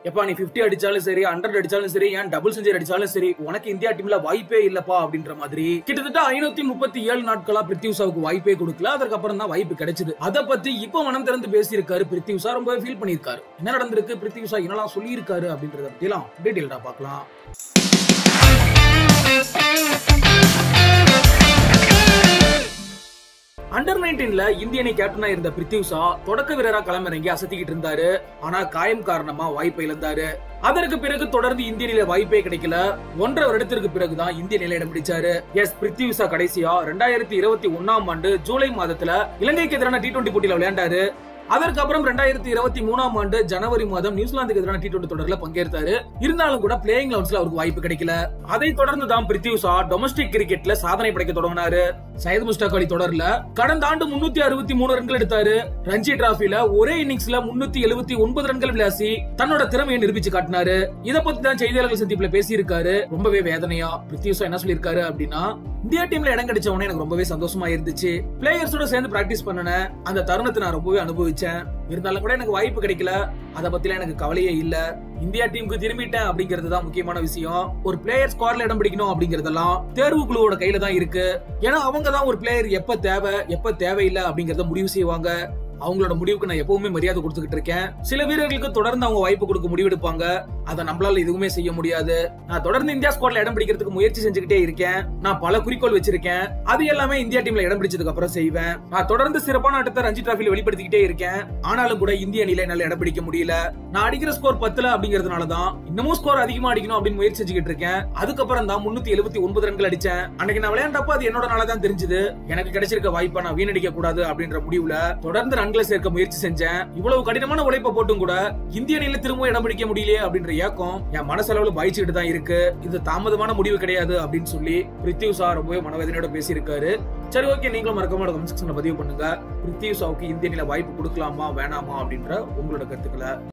எப்பா நீ 50 அடிச்சாலும் சரி ஹண்ட்ரட் அடிச்சாலும் சரி ஏன் டபுள் செஞ்சுரி அடிச்சாலும் சரி உனக்கு இந்தியா டீம்ல வாய்ப்பே இல்லப்பா அப்படின்ற மாதிரி கிட்டத்தட்ட ஐநூத்தி முப்பத்தி ஏழு நாட்களா பிரித்யூசாவுக்கு வாய்ப்பே கொடுக்கல அதற்கப்புறம் தான் வாய்ப்பு கிடைச்சது அதை பத்தி இப்போ மனம் திறந்து பேசியிருக்காரு பிரித்யூசா ரொம்ப ஃபீல் பண்ணியிருக்காரு என்ன நடந்திருக்கு பிரித்யூசா என்னெல்லாம் சொல்லியிருக்காரு அப்படின்றத பத்திலாம் டீட்டெயில்டா பார்க்கலாம் அண்டர் நைன்டீன்ல இந்திய அணி கேப்டனா இருந்த பிரித்யூசா தொடக்க வீரரா களமிறங்கி அசத்திக்கிட்டு இருந்தாரு ஆனா காயம் காரணமா வாய்ப்பை இழந்தாரு அதற்கு பிறகு தொடர்ந்து இந்திய நிலையில வாய்ப்பே கிடைக்கல ஒன்றரை வருடத்திற்கு பிறகுதான் இந்திய நிலையில இடம் பிடிச்சாரு எஸ் பிரித்யூசா கடைசியா ரெண்டாயிரத்தி இருபத்தி ஒன்னாம் ஆண்டு ஜூலை மாதத்துல இலங்கைக்கு எதிரான டி டுவெண்டி போட்டியில விளையாண்டாரு அதற்கப்புறம் ரெண்டாயிரத்தி இருபத்தி மூணாம் ஆண்டு ஜனவரி மாதம் நியூசிலாந்துக்கு எதிரான டி டுவெண்டி தொடர்ல பங்கேற்றாரு இருந்தாலும் கூட பிளேயிங் லெவன்ஸ்ல அவருக்கு வாய்ப்பு கிடைக்கல அதை தொடர்ந்து தான் பிரித்யூசா டொமஸ்டிக் கிரிக்கெட்ல சாதனை படைக்க தொடங்கினாரு சையத் முஸ்டாக் அலி தொடர்ல கடந்த ஆண்டு முன்னூத்தி அறுபத்தி மூணு ரன்கள் எடுத்தாரு ரஞ்சி டிராபில ஒரே இன்னிங்ஸ்ல முன்னூத்தி எழுபத்தி ஒன்பது ரன்கள் விளாசி தன்னோட திறமையை நிரூபிச்சு காட்டினாரு இத பத்தி தான் செய்தியாளர்கள் சந்திப்புல பேசியிருக்காரு ரொம்பவே வேதனையா பிரித்யூசா என்ன சொல்லியிருக்காரு அப்படின்னா இந்தியா டீம்ல இடம் கிடைச்ச உடனே எனக்கு ரொம்பவே சந்தோஷமா இருந்துச்சு பிளேயர்ஸோட சேர்ந்து பிராக்டிஸ் பண்ணினேன் அந்த தருணத்தை நான் ரொம்பவே அனுபவிச்சேன் இருந்தாலும் கூட எனக்கு வாய்ப்பு கிடைக்கல அத பத்திலாம் எனக்கு கவலையே இல்ல இந்தியா டீமுக்கு திரும்பிட்டேன் அப்படிங்கிறது தான் முக்கியமான விஷயம் ஒரு பிளேயர் ஸ்குவாட்ல இடம் பிடிக்கணும் அப்படிங்கறதெல்லாம் தேர்வு குழுவோட கையில தான் இருக்கு ஏன்னா அவங்க தான் ஒரு பிளேயர் எப்ப தேவை எப்ப தேவையில்லை அப்படிங்கறத முடிவு செய்வாங்க அவங்களோட முடிவுக்கு நான் எப்பவுமே மரியாதை கொடுத்துக்கிட்டு இருக்கேன் சில வீரர்களுக்கு தொடர்ந்து அவங்க வாய்ப்பு கொடுக்க முடிவெடுப்பாங்க அதை நம்மளால எதுவுமே செய்ய முடியாது நான் தொடர்ந்து இந்தியா ஸ்குவாட்ல இடம் பிடிக்கிறதுக்கு முயற்சி செஞ்சுக்கிட்டே இருக்கேன் நான் பல குறிக்கோள் வச்சிருக்கேன் அது எல்லாமே இந்தியா டீம்ல இடம் பிடிச்சதுக்கு அப்புறம் செய்வேன் நான் தொடர்ந்து சிறப்பான ஆட்டத்தை ரஞ்சி டிராஃபில வெளிப்படுத்திக்கிட்டே இருக்கேன் ஆனாலும் கூட இந்திய அணியில என்னால இடம் பிடிக்க முடியல நான் அடிக்கிற ஸ்கோர் பத்துல அப்படிங்கறதுனால தான் இன்னமும் ஸ்கோர் அதிகமா அடிக்கணும் அப்படின்னு முயற்சி செஞ்சுக்கிட்டு இருக்கேன் அதுக்கப்புறம் தான் முன்னூத்தி எழுபத்தி ஒன்பது ரன்கள் அடிச்சேன் அன்னைக்கு நான் விளையாண்டப்ப அது என்னோட நாள தான் தெரிஞ்சது எனக்கு கிடைச்சிருக்க வாய்ப்பை நான் வீணடிக்க கூடாது அப்படின்ற முடிவுல தொடர்ந்து ரன்களை சேர்க்க முயற்சி செஞ்சேன் இவ்வளவு கடினமான உழைப்பை போட்டும் கூட இந்திய அணியில திரும்ப இடம் பிடிக்க முடியலையே அப்படின்ற ஏக்கம் என் மனசளவுல பாய்ச்சிட்டு தான் இருக்கு இது தாமதமான முடிவு கிடையாது அப்படின்னு சொல்லி பிரித்யூசா ரொம்பவே மனவேதனையோட பேசியிருக்காரு சரி ஓகே நீங்களும் மறக்காம கமெண்ட் செக்ஷன்ல பதிவு பண்ணுங்க பிரித்யூசாவுக்கு இந்திய அணியில வாய்ப்பு கொடுக்கலாமா வேணாமா அப்படின்ற உங்களோட கருத்துக்களை